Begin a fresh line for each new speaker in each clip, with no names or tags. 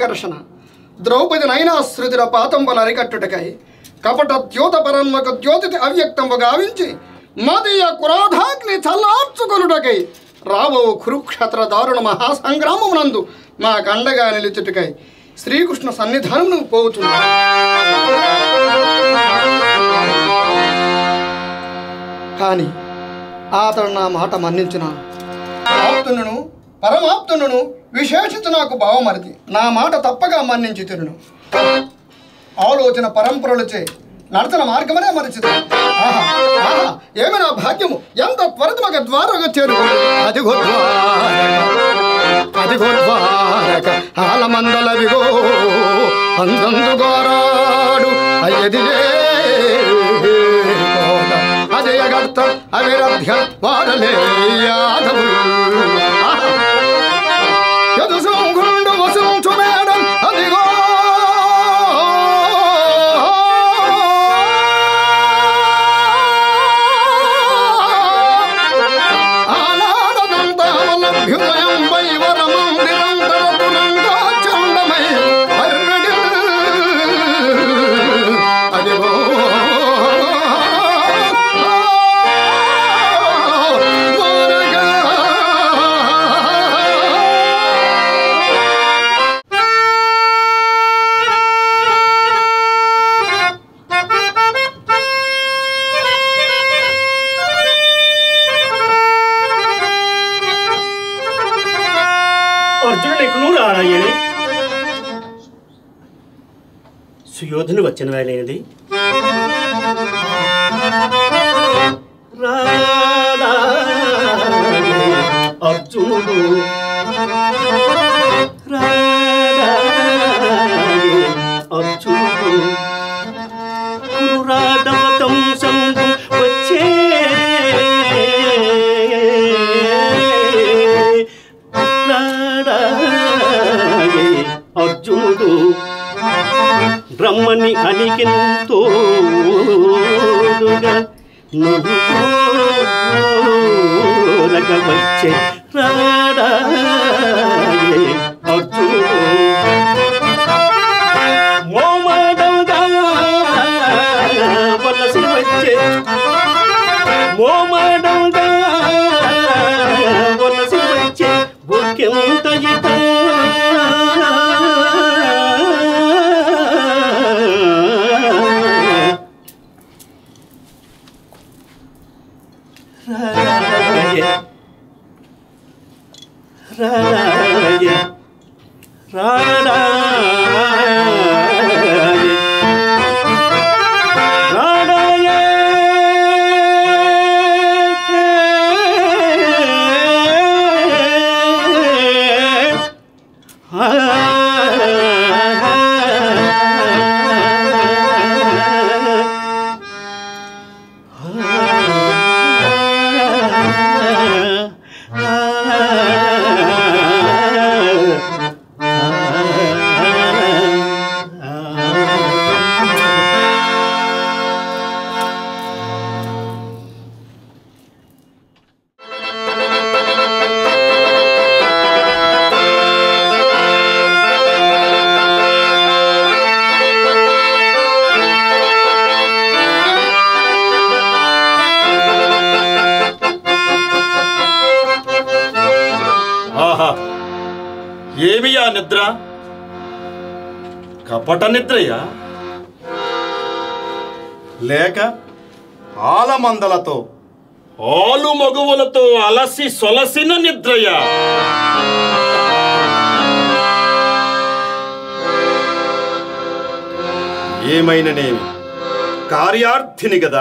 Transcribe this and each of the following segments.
ఆకర్షణ ద్రౌపది నైనా శృతిర పాతంబల అరికట్టుటకై కపట ద్యోత పరన్మక ద్యోతి అవ్యక్తంబు గావించి మదీయ క్రోధాగ్ని చల్లార్చుకొనుటకై రాబో కురుక్షేత్ర దారుణ మహాసంగ్రామమునందు మా కండగా నిలుచుటకై శ్రీకృష్ణ సన్నిధానమును పోవుతున్నాడు కానీ అతడు నా మాట మన్నించిన ఆప్తును పరమాప్తును విశేషించు నాకు భావమరిది నా మాట తప్పగా మన్నించి తిరును ఆలోచన పరంపరలచే నడచిన మార్గమనే మరిచిది ఆహా ఆహా ఏమి నా భాగ్యము ఎంత త్వరితమగ ద్వారగా చేరు అదిగో ద్వారక అదిగో ద్వారక ఆలమందల విగో అందందు గోరాడు అయ్యదియే కోట అజయగర్త అవిరభ్య వారలే యాదవులు ఆహా యదుసంగుండు వసుంచు మేడం అదిగో ఆనాడదంతావలభ్యుదయం వైవరమందిరంతరపురంగా చండమై అర్రడి అదిగో
అర్జునుడు ఎక్కును రారాయని సుయోధుని వచ్చిన వేలైనది రారాయే అర్జునుడు రారాయే అర్జునుడు పురాడవతం సంగు వచ్చే రారాయే అర్జునుడు బ్రహ్మని అనికింతోడుగా నువ్వు కోరగ వచ్చే రారాయే అర్జునుడు మోమాడంగా వలసి వచ్చే మోమాడంగా వలసి వచ్చే బుక్కెంత ఇత రాయ రాయ రాయ రాయ
ఆహా ఏమి ఆ నిద్ర కపట నిద్రయా లేక ఆలమందలతో ఆలు మగువులతో అలసి సొలసిన నిద్రయా ఏమైననేమి కార్యార్థిని గదా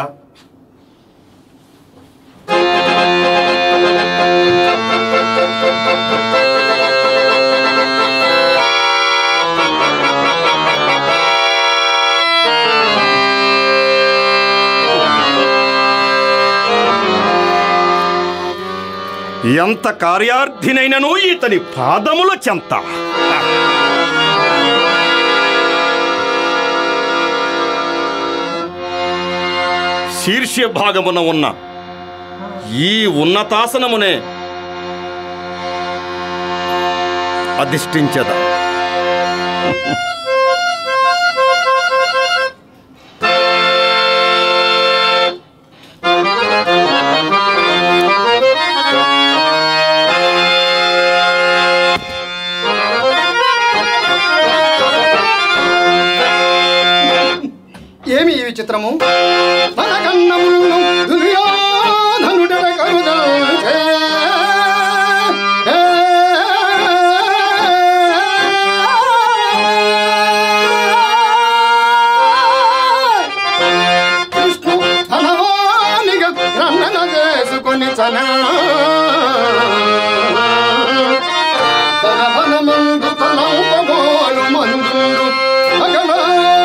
ఎంత కార్యార్థినైనను ఇతని పాదముల చెంత శీర్ష భాగమున ఉన్న ఈ ఉన్నతాసనమునే అధిష్ఠించద
ఏమి ఈ విచిత్రము మన కన్నములను దుర్యోధనుడెడ కరుదల్చే. కృష్ణు ధనవానిగా రన్నన చేసుకొని చనా తన బలమందు తలంపబోలు మందుండు అగలా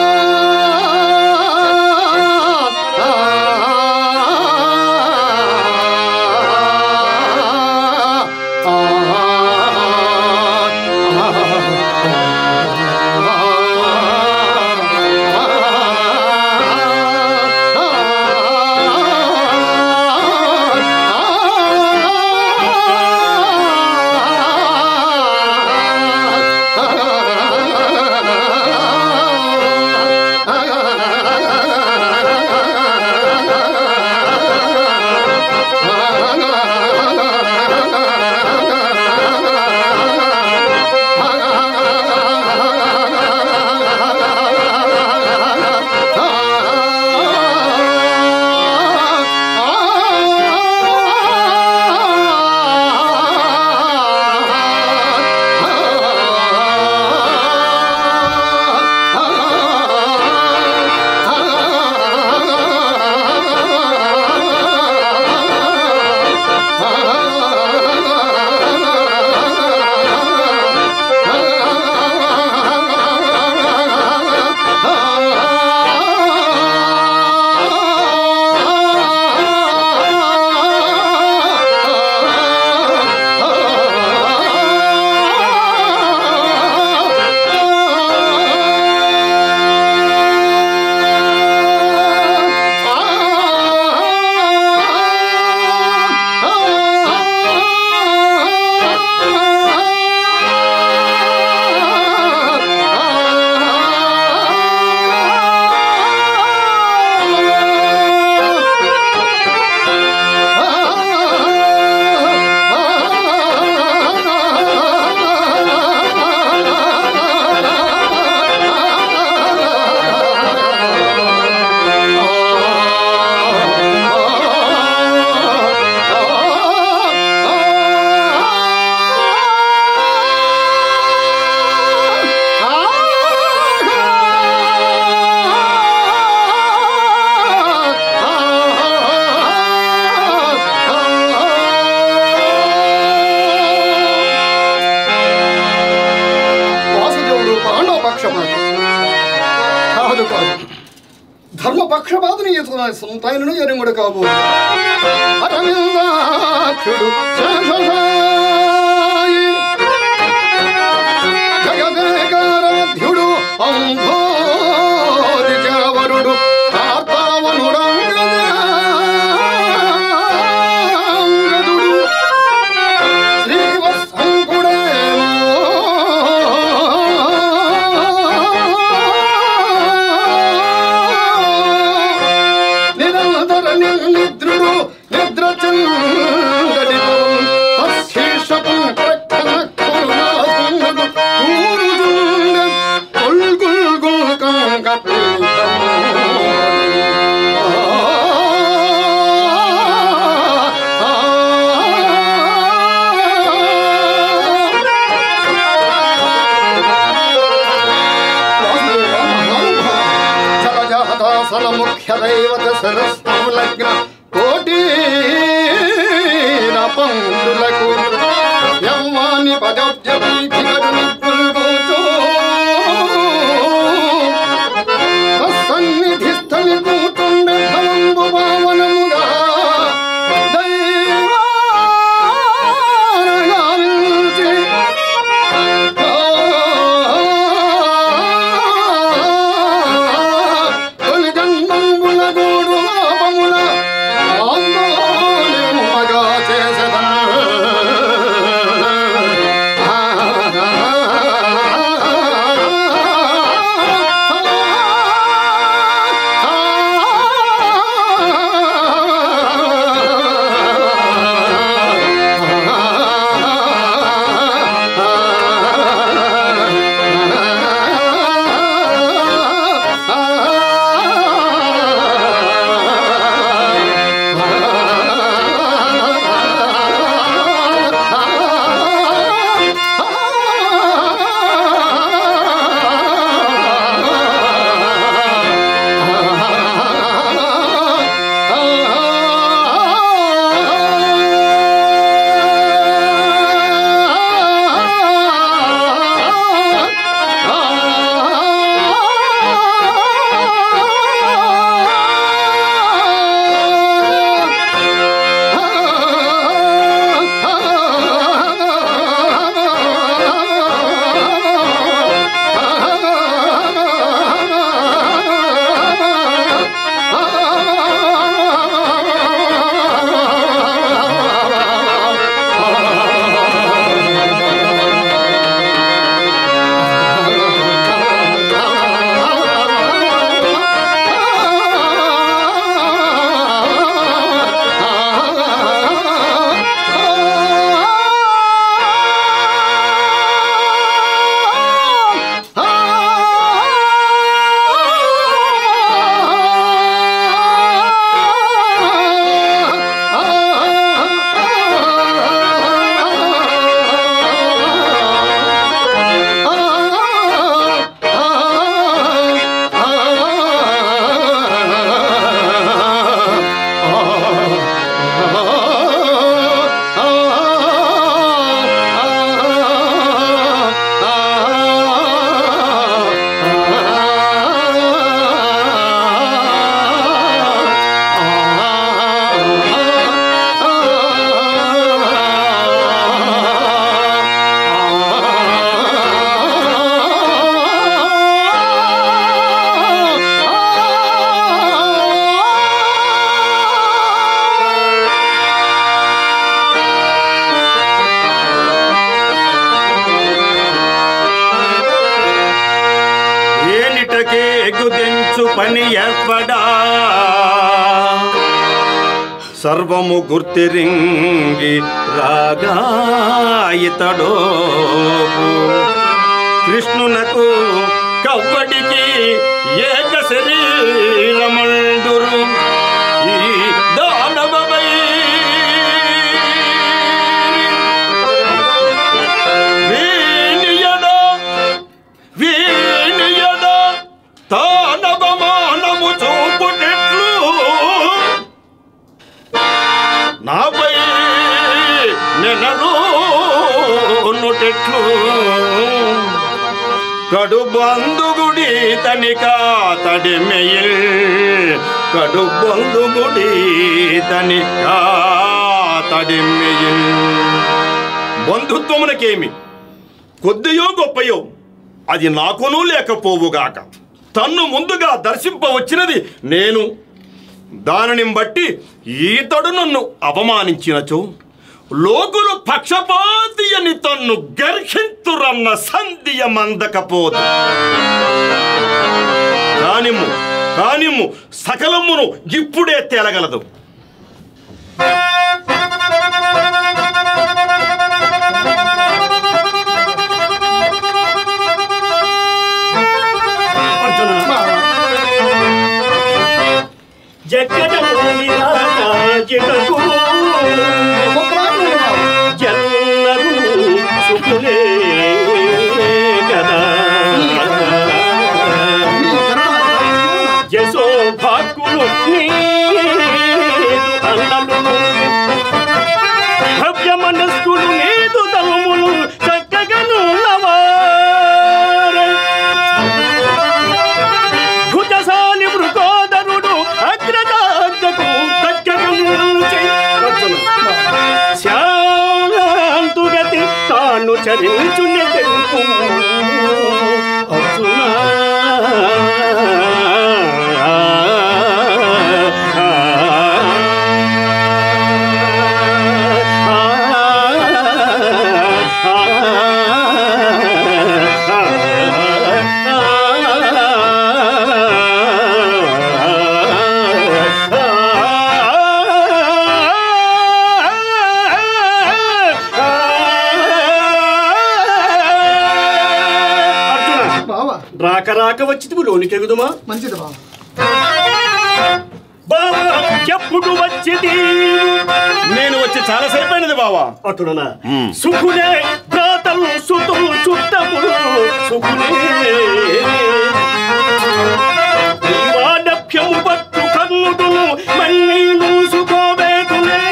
వాసుదేవుడు పాండవ పక్షపాతి కాదు కాదు ధర్మ పక్షపాతిని సంతాయను ఎరుముడు కాబో అరవిందాక్షుడు శేషసాయి జగదేకారాధ్యుడు అంభోది జవరుడు కార్తావనుడంగదుడు నిరంతర నిద్రుడు నిద్ర చందడి అశేషపు ప్రక్కన కరుణాసుండు కూరుజుండ కొల్గుల్ గుల్కంగ జలజాతాసన ముఖ్య దైవత సరస్తం లగ్న కోటి పండులకు యవ్వాని సన్నిధి స్థలి కూతుండ ఫలంబు భావనముగా దైవారగాల్చి తొలిగండంబుల గూడు పాపముల ఆందోళనముగా చేసెదన్.
ఇతకే గుదించు పని ఏర్పడా సర్వము గుర్తిరింగి రాగా ఇతడో కృష్ణునకు కవ్వడికి ఏక శరీరమందురు ఈ దానవమై వీనియద వీనియద తానవమానము చూపుటెట్లు నాపై నెనరునుటెట్లు కడు బంధుగుడి తనిక తడిమెయిల్ కడు బంధుగుడి తనిక తడిమెయిల్ బంధుత్వమునకేమి కొద్దియో గొప్పయో అది నాకును లేకపోవుగాక తన్ను ముందుగా దర్శింపవచ్చినది నేను దానిని బట్టి ఈతడు నన్ను అవమానించినచో లోకులు పక్షపాతి అని తన్ను గర్హింతురన్న సంధియ మందకపోదు కానిము కానిము సకలమును ఇప్పుడే తేలగలదు
అర్జున జగడముని రాజటకు జల్లరు సుఖులే కదా జసో భాక్కులు అన్నలు భవ్య మనస్కులు నీదు తలములు చక్కగను భుజశాలి మృగోదరుడు అగ్రదాగ్రకు దగ్గరముంచి శాంతుగతి తాను చరించుని తెలుపు అర్జునా అర్జున
బావా
రాక రాక వచ్చి లోనికి ఎగుదుమా
మంచిది బావా
బావా ఎప్పుడు వచ్చింది
నేను వచ్చి చాలాసేపు అయినది బావా
అటుడనా
మ్మ్.
సుఖులే భ్రాతలు సుతులు చుట్టములు సుఖులే వాడభ్యము పట్టు కన్నుడును మన్నీను సుఖోవేతులే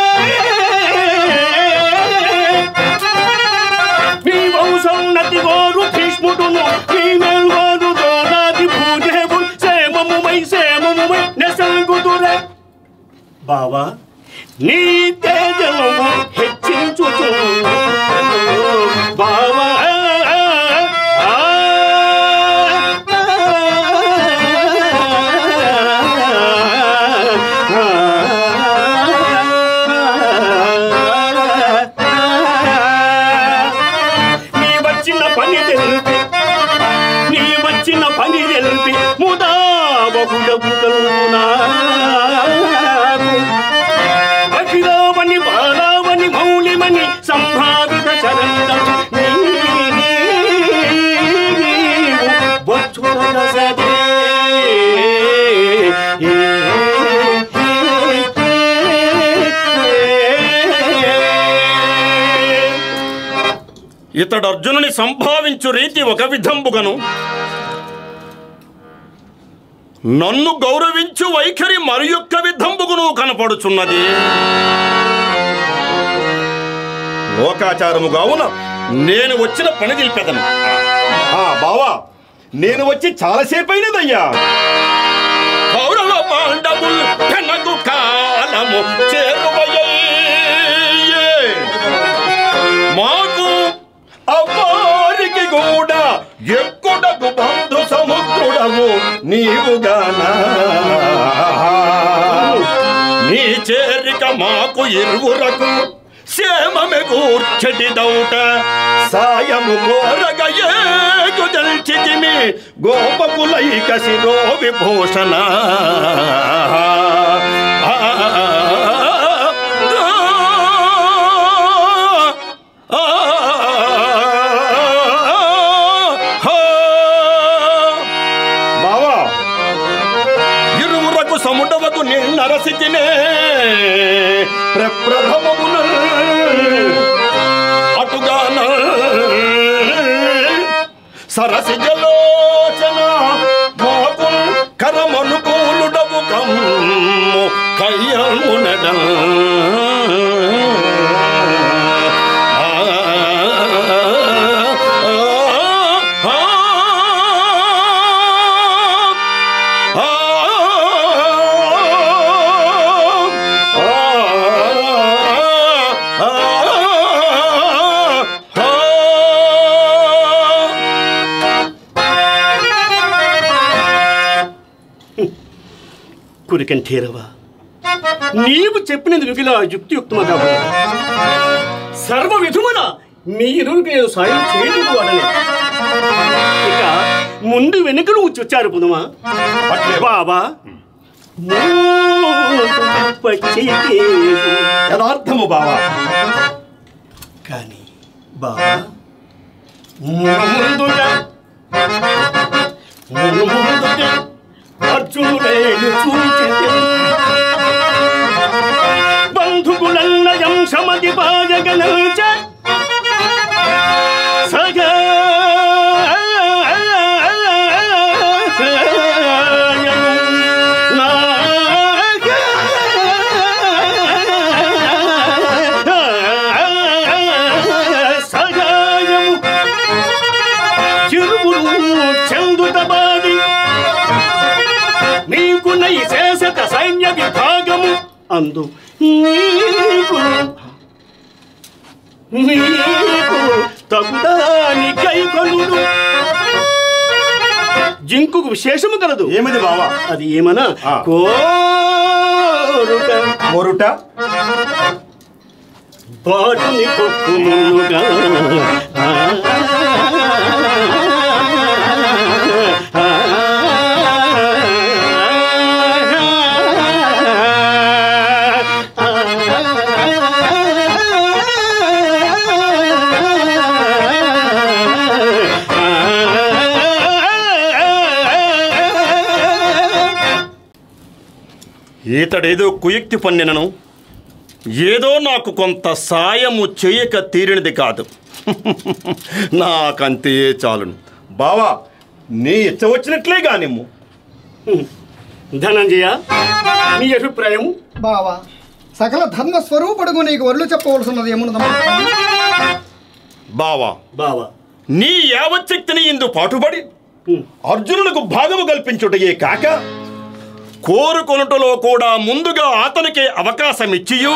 మీ వంశోన్నతి గోరు భీష్ముడును మీ మేల్వారు దోనాది భూదేవులు సేమముమై సేమముమై నెసంగుదురే బావా నీ తేజము హెచ్చించుచు బావా నీ వచ్చిన పని తెలిపి నీ వచ్చిన పని తెలిపి ముదా బహుడము కలుగునా అఖిరావణి బాలావణి మౌలిమణి సంభావిత చరందం
ఇతడు అర్జునుని సంభావించు రీతి ఒక విధంబుగను నన్ను గౌరవించు వైఖరి మరి యొక్క విధంబుగును కనపడుచున్నది లోకాచారము కావున నేను వచ్చిన పని తెలిపెదను ఆ బావా నేను వచ్చి చాలాసేపు అయినదయ్యా కౌరవ పాండవులు పెనగు కాలము చేరువయ్యే మాకు అవ్వారికి కూడా ఎక్కుడకు బంధు సముద్రుడవు నీవుగానా నీ చేరిక మాకు ఇరువురకు క్షేమమే కూర్చటి దౌట సాయము కోరగ ఏగు దల్చితిమి గోపకులైక శిరో విభూషణ బావా ఇరువురకు సముడవకు నిన్నరసితినే ప్రప్రథమమున అటుగాన సరసి జలోచన మాకు కరమనుకూలుడవు కమ్ము కయ్యమునడ
కురికంఠీరవా నీవు చెప్పినందుకు ఇలా యుక్తియుక్తముగా ఉన్నది. సర్వ విధమున మీ ఇరువురికి నేను సాయం చేయలేదు వాడని ఇక ముందు వెనుకలు వచ్చారు పునమా బాబా
యథార్థము బావా
కానీ బాబా ముందుగా ముందుగా అర్జునుడేను చూచితే బంధుకులన్నయం సమతి పాయగనల్చ సగా సగాయము చిరువులు చెందుతబాది నీకు నై శేషత సైన్య విభాగము అందు నీకు నీకు తగుదాని కైకొనుడు జింకుకు విశేషము కలదు
ఏమిది బావా
అది ఏమనా
ఆ.
కోరుక
మొరుట
పాటుని కొక్కుముగా
ఈతడేదో కుయుక్తి పన్నినను ఏదో నాకు కొంత సాయము చేయక తీరినది కాదు నాకంతే చాలును బావా నీ ఇచ్చ వచ్చినట్లే గానిమ్ము
ధనంజయ నీ అభిప్రాయం
బావా సకల ధర్మ స్వరూపుడుగు నీకు ఒళ్ళు చెప్పవలసినది ఏమున్నదమ్మా
బావా
బావా
నీ యావచ్చక్తిని ఇందు పాటుపడి
హ్మ్.
అర్జునులకు భాగము కల్పించుటయే కాక కోరుకొనుటలో కూడా ముందుగా అతనికి అవకాశం ఇచ్చియు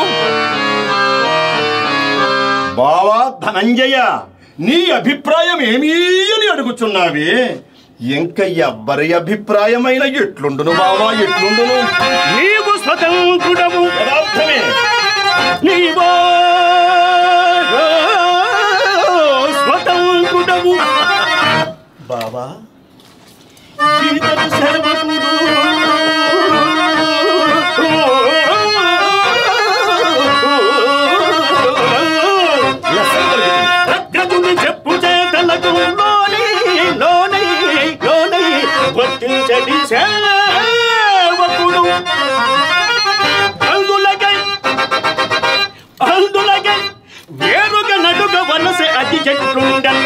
బావా ధనంజయ నీ అభిప్రాయం ఏమీ అని అడుగుచున్నావే ఇంక ఎవ్వరి అభిప్రాయమైన ఎట్లుండును బావా ఎట్లుండును
నీవు స్వతంత్రుడవు
యథార్థమే
నీవో స్వతంత్రుడవు బాబా ఇతడు సేవకుడు
లెస్సలు కలుగుతుంది.
అగ్రజుని చెప్పు చేతలకు లోని లోనై లోనై వర్తించడి సేవకుడు అందులకై అందులకై వేరుగా నడుగ వలసే అతి చెట్లుండ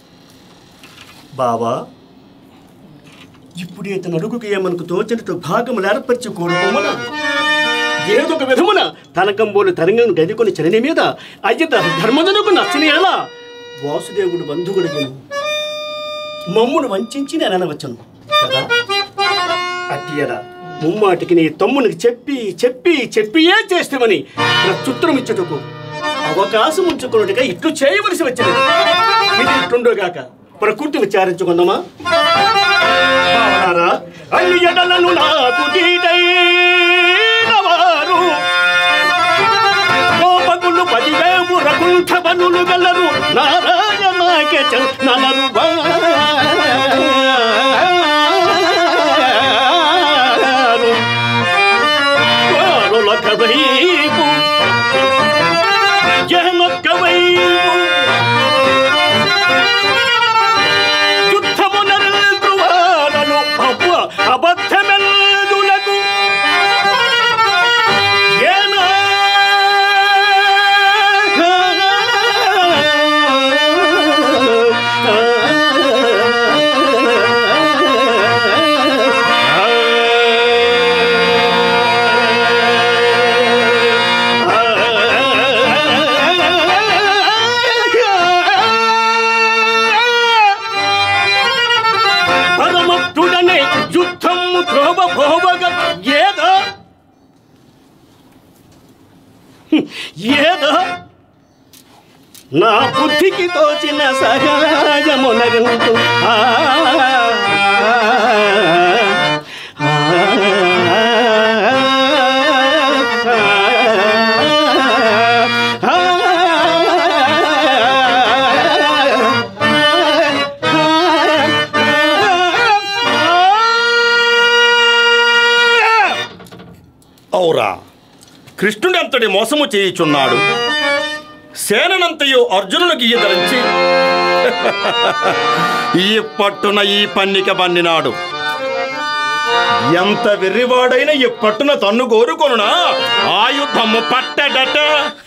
బావా ఇప్పుడు ఇతను అడుగుకి ఏమనకు తోచినట్టు భాగములు ఏర్పరిచి కోరుకోమన ఏదో ఒక విధమున తనకంబోలు తరంగం గదికొని చలని మీద అయ్యత ధర్మజనుకు నచ్చని ఎలా వాసుదేవుడు బంధువుడికి మమ్మును వంచి నేను అనవచ్చును కదా అట్టియరా ముమ్మాటికి నీ తమ్మునికి చెప్పి చెప్పి చెప్పియే చేస్తామని ప్రత్యుత్తరం ఇచ్చుటకు అవకాశం ఉంచుకున్నట్టుగా ఇట్లు చేయవలసి వచ్చినది ఇది ఇట్లుండోగాక ప్రకృతి విచారించుకుందామా భావనారా అన్ని ఎడలను నాకు దీటైన వారు గోపకులు పదివేవు రకుంఠ బనులు గలరు నారాయణాకే నలరు నిత్యము త్రోవ భోవగా ఏదో ఏదో నా బుద్ధికి తోచిన సహాయమునరింపు ఆ, ఆ,
ఔరా కృష్ణుడు అంతటి మోసము చేయుచున్నాడు సేననంతయు అర్జునునికి ఈదరించి ఈ పట్టున ఈ పన్నిక బన్నినాడు ఎంత వెర్రివాడైన ఈ పట్టున తన్ను కోరుకొనునా ఆయుధము పట్టడట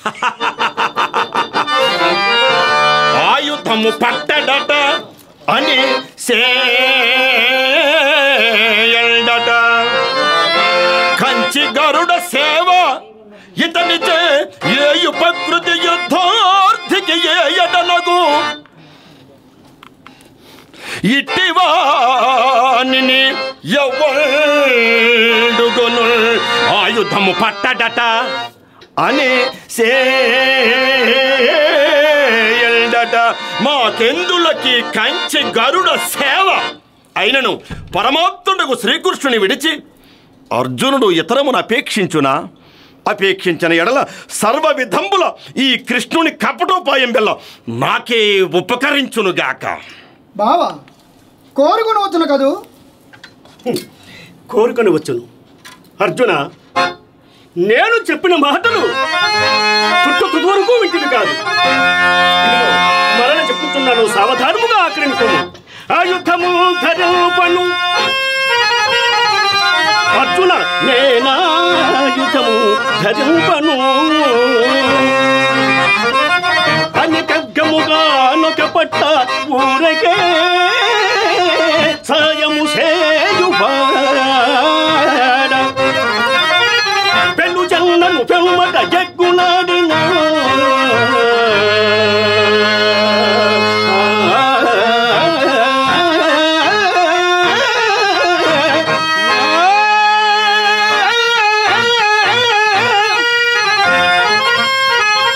ఆయుధము పట్టడట అని సేయడట కంచి గరుడ సేవ ఇతనిచే ఏయు ప్రకృతి యుద్ధార్థికి ఏయటనగు ఇట్టివాని ఎవ్వడుగును ఆయుధము పట్టడట అని సేయడట మాకెందులకి కంచి గరుడ సేవ అయినను పరమాత్ముడకు శ్రీకృష్ణుని విడిచి అర్జునుడు ఇతరమును అపేక్షించునా అపేక్షించిన ఎడల సర్వ విధంబుల ఈ కృష్ణుని కపటోపాయం వల్ల నాకే ఉపకరించునుగాక
బావా కోరుకుని వచ్చును కదూ
కోరుకొని వచ్చును అర్జున నేను చెప్పిన మాటలు చుట్టు తుది వరకు వింటివి కాదు ఇదిగో, మరల చెప్పుతున్నాను సావధానముగా ఆక్రమించును ఆయుధము ధరూపను అర్జున నేనాయుధము ధరింపను అని కగ్గముగా నొక పట్ట ఊరకే సాయము సేయువాడ పెళ్ళు జన్నను పెమ్మట జగ్గులాడిన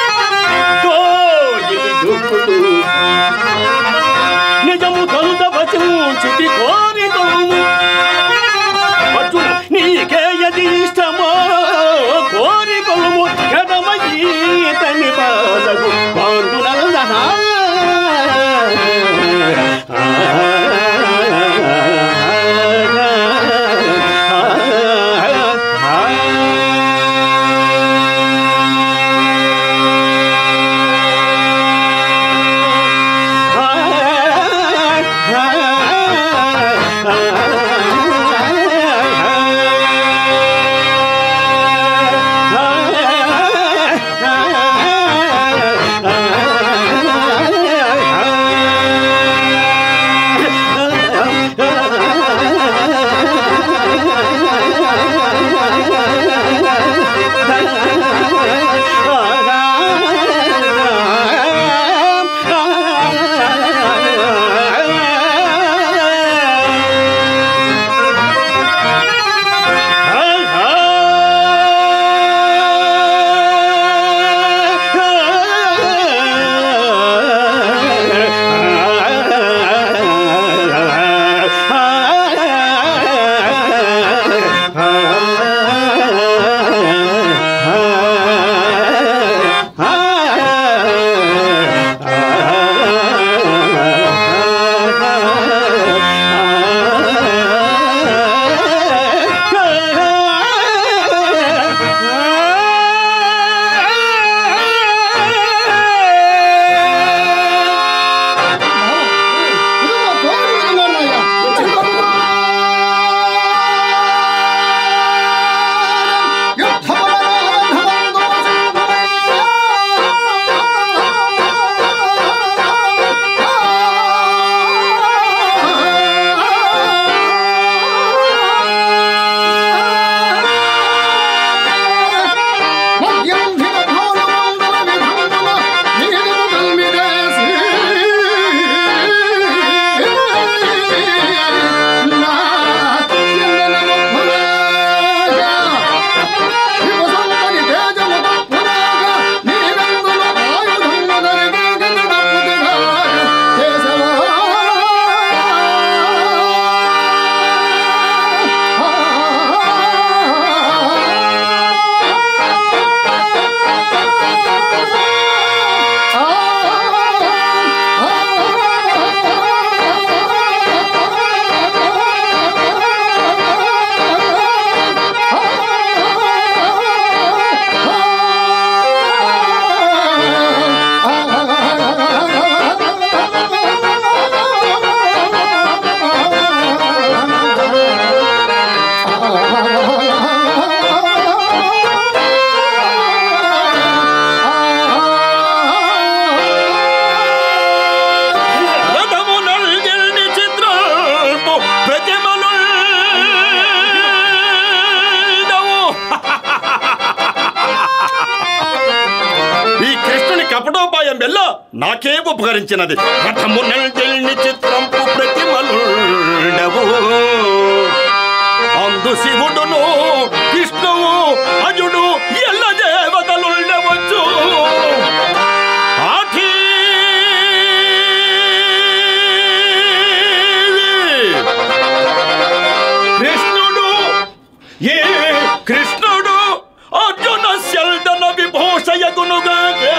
కోడికి దుప్పుడు నిజము తొందవచ
నాకే ఉపకరించినది రథము నెల్ని చిత్రంపు ప్రతిమలుండవు అందు శివుడును విష్ణువు అజుడు ఎల్ల దేవతలుండవచ్చు ఆఠీ కృష్ణుడు ఏ కృష్ణుడు అర్జున శల్దన విభూషయగునుగా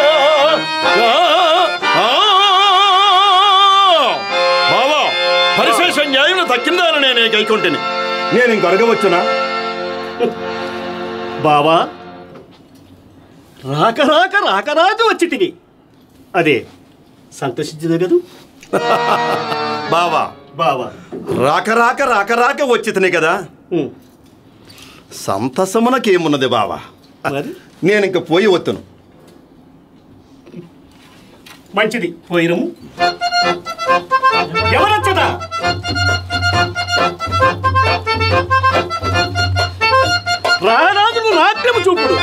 బావా పరిశేష న్యాయం తక్కిందని నేనే గైకొంటిని నేను ఇంక అడగవచ్చునా
బావా రాక రాక రాక రాక వచ్చిటివి అదే సంతోషించదు కదూ
బావా
బావా
రాక రాక రాక రాక వచ్చితిని కదా
ఉమ్,
సంతసమునకేమున్నది బావా
మరి
నేను ఇంక పోయి వత్తును
మంచిది పోయిరము ఎవరచ్చదా రారాజును నాట్యము చూపుడు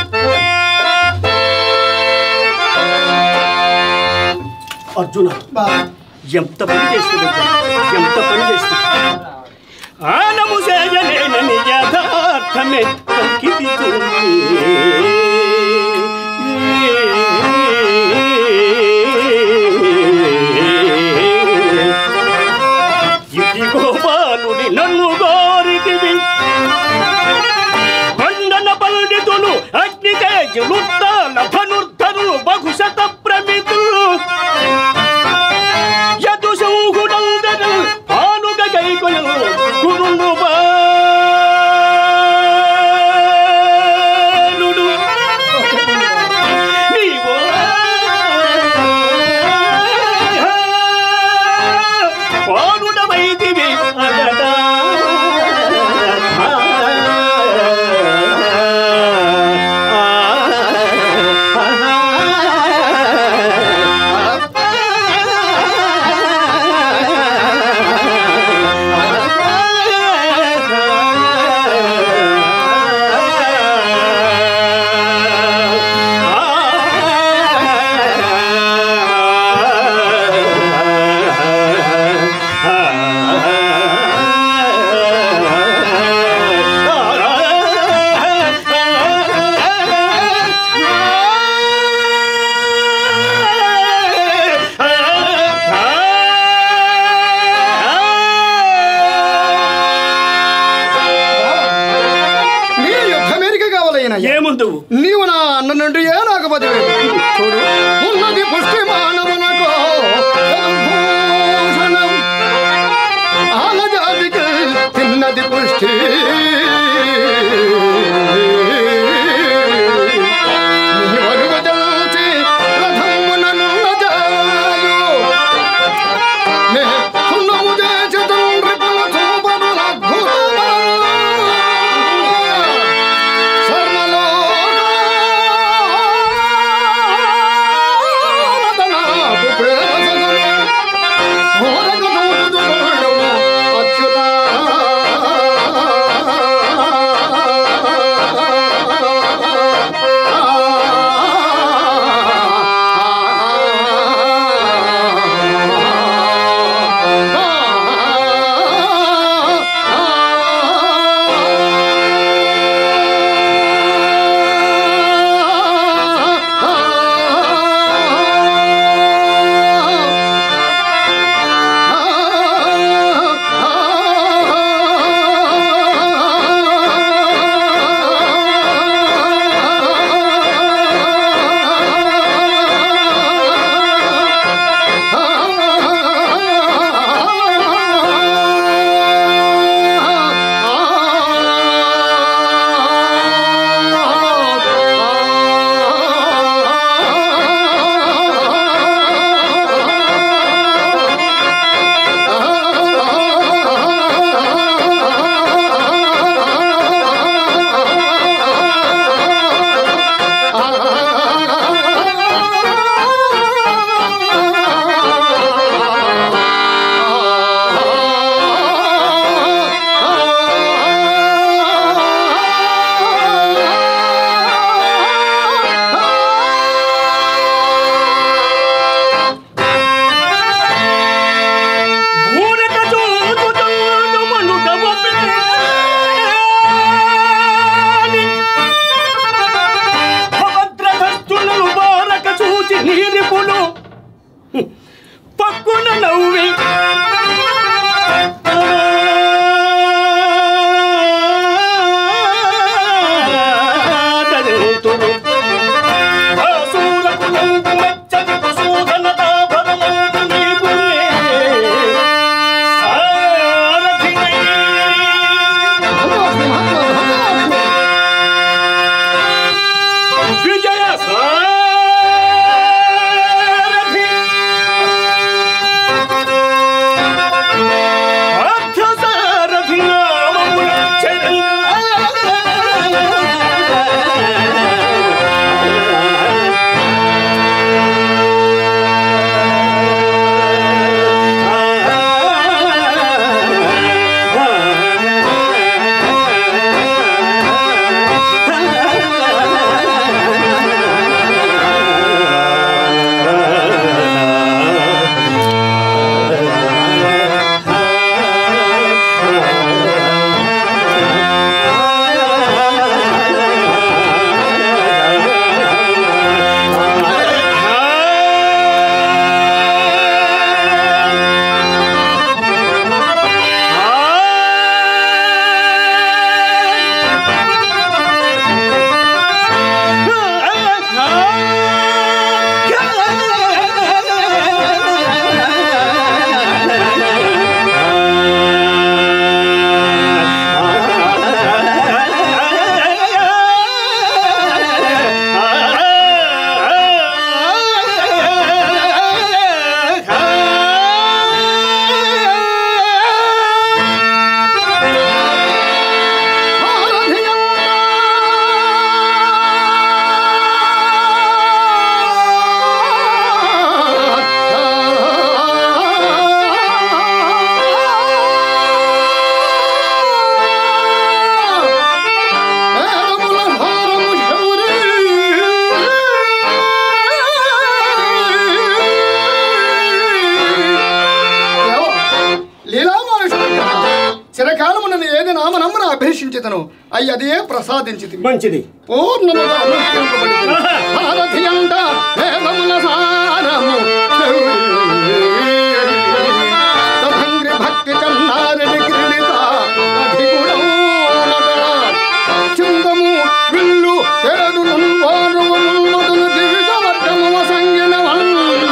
అర్జున
బావా
ఎంత పని చేస్తుంది ఎంత పని చేస్తుంది ఆనము చేయలేనని యథార్థమే పలికిది ఇది గోపాలుని నన్ను గోరితివి మండన పండితులు అగ్ని తేజులుత్తాల ధనుర్ధనులు బహుశత ప్రమితులు యదుశౌహుడందరు పానుగ గైకొలు గురుండు బాలుడు నీవో పానుడమైతివి అగదా
నీ యుద్ధమేరిక కావాలయ్యన
ఏముందు
నీవు నా అన్న నుండి ఏ నాకు బదిలీ చూడు ఉన్నది పుష్టి మానవునకు భూషణం ఆలజాతికి తిన్నది పుష్టి నీ వరుగు తెలిసి రథముననున్న జాలు. నే సున్నము చేసి తండ్రి పల చూపడు అద్భుతమా. అచ్యుత కాలము నన్ను ఏది నామనమ్మన అభ్యసించితను అయ్యదే ప్రసాదించితి
మంచిది
పూర్ణముగా అనుష్ఠింపబడితిని. భారతి అంట వేదముల సారము తథంగ్రి భక్తి కన్నారని క్రీడిత అధిగుణమునట. చిందము విల్లు తేడును వారువు మొదలు దివిజ వర్గము సంగిన వంట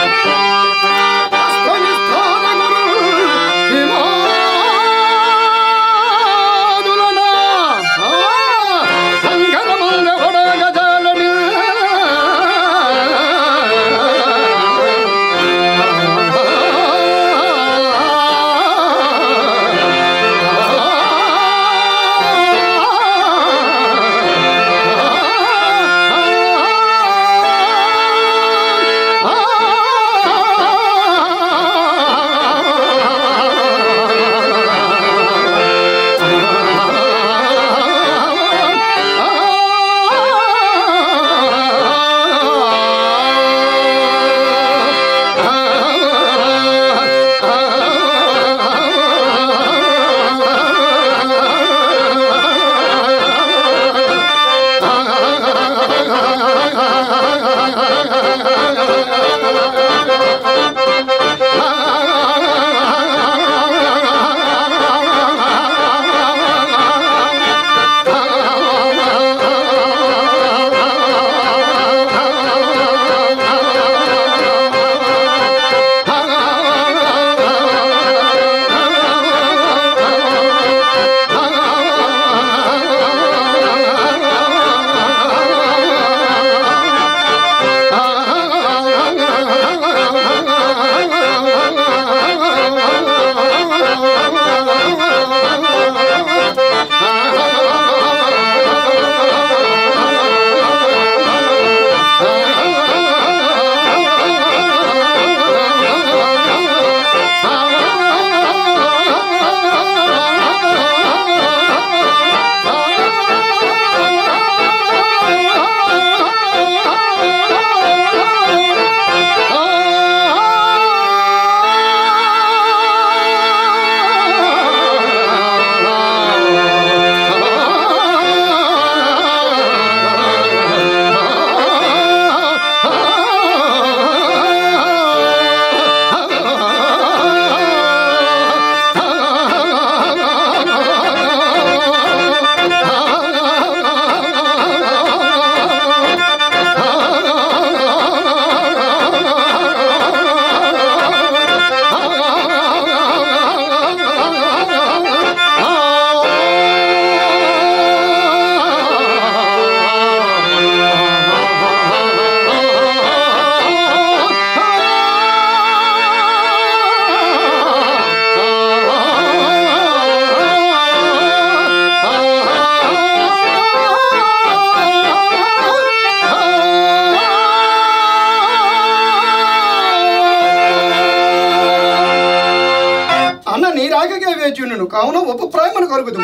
అన్న నీ రాకకే వేచి ఉండను కావున ఉపప్రాయమును కలుగుతుంది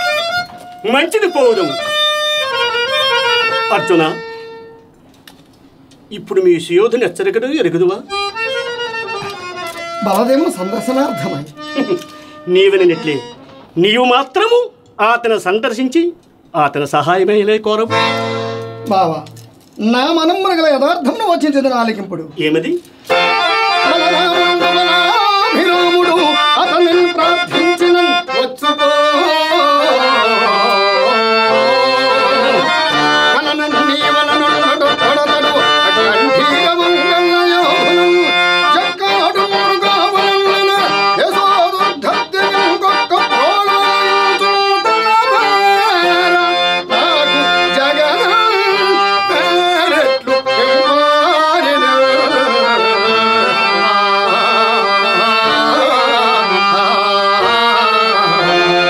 మంచిది పోవుదం అర్జున ఇప్పుడు మీ సుయోధుని హెచ్చరికను ఎరుగుదువా
బలదేవుని సందర్శనార్థమై
నీవెనట్లే నీవు మాత్రము అతను సందర్శించి అతని సహాయమే కోరవు
బావా నా మనమ్మున గల యథార్థమును వచ్చించదు ఆలకింపుడు
ఏమది
బలరాముడు బలాభిరాముడు అతనిని ప్రార్థించిన వచ్చుకో కననన్ని వలనున్నడు కొడతడు అటువంటి మంగళయోధులు జక్కాడు మృగావలన యశోదుర్ధత్యం కొక్క ప్రోళాయుతుతన భార నాకు జగనం పేరెట్లు పెంపారిన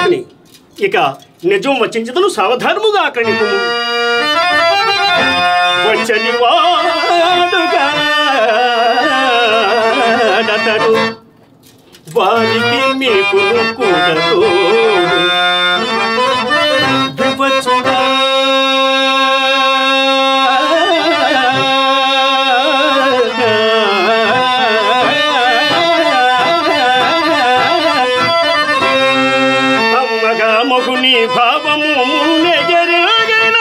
తెలుసుకుని ఇక నిజం వచించదను సావధానముగా కణిపు వచ్చని వాడుగా నతడు వారికి మీకు కూడదు వివచుగా అమ్మగా మగుని భావము మునెగరగన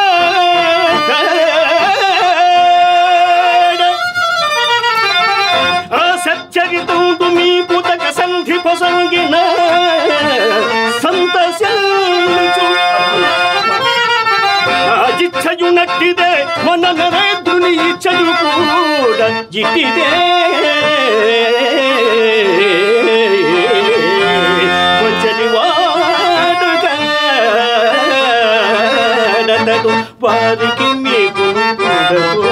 ఆ సచ్చరితుండు మీ పుతక సంధి పొసంగిన సంతసించు జిచ్చయునట్టిదే మన నరేంద్రుని ఇచ్చడు కూడా జిట్టిదే వచ్చని వాడుగా నతడు వారికి మీకు ఉండదు